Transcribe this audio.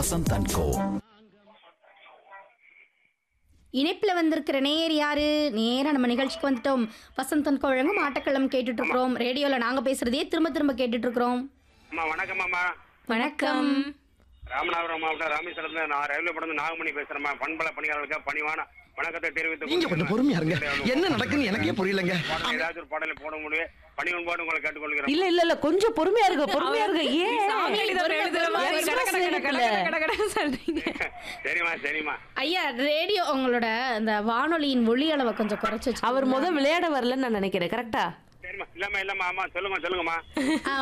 Vasanth and கோ இணைப்பில் வந்திருக்கிற நேர் யாரு நேரா நம்ம நிகழ்ச்சிக்கு வந்துட்டோம் வசந்தன் குழங்கும் ஆட்டக்களம் கேட்டுட்டு இருக்கிறோம் ரேடியோல நாங்க பேசுறதையே திரும்ப திரும்ப கேட்டுட்டு இருக்கிறோம் அம்மா வணக்கம் அம்மா வணக்கம் ராமநாதபுரம் மாவட்டம் ராமேஸ்வரத்துல நான் ரயில்வே படம் நாகமணி பேசுறேம்மா பண்பல பணியாளர்களுக்கு பணிவான வணக்கத்தை தெரிவித்து நீங்க கொஞ்சம் பொறுமையா இருங்க என்ன நடக்குன்னு எனக்கே புரியலங்க பாடல் ஏதாச்சும் ஒரு பாடலை போட முடியும் பணிவன்பாடு உங்களை கேட்டுக்கொள்கிறேன் இல்ல இல்ல இல்ல கொஞ்சம் பொறுமையா இருங்க பொறுமையா இருங்க ஏன் சாமி எழுதுற எழுதுற மாதிரி Express கட கட கட இருக்குல்ல. கட கட கடன்னு சொல்றீங்க. சரிம்மா சரிம்மா ஐயா ரேடியோ உங்களோட அந்த வானொலியின் ஒளி அளவை கொஞ்சம் குறைச்சு அவர் முத விளையாட வரலன்னு நான் நினைக்கிறேன் கரெக்டா சரிம்மா இல்லம்மா இல்லம்மா ஆமா சொல்லுங்க சொல்லுங்கம்மா ஆ,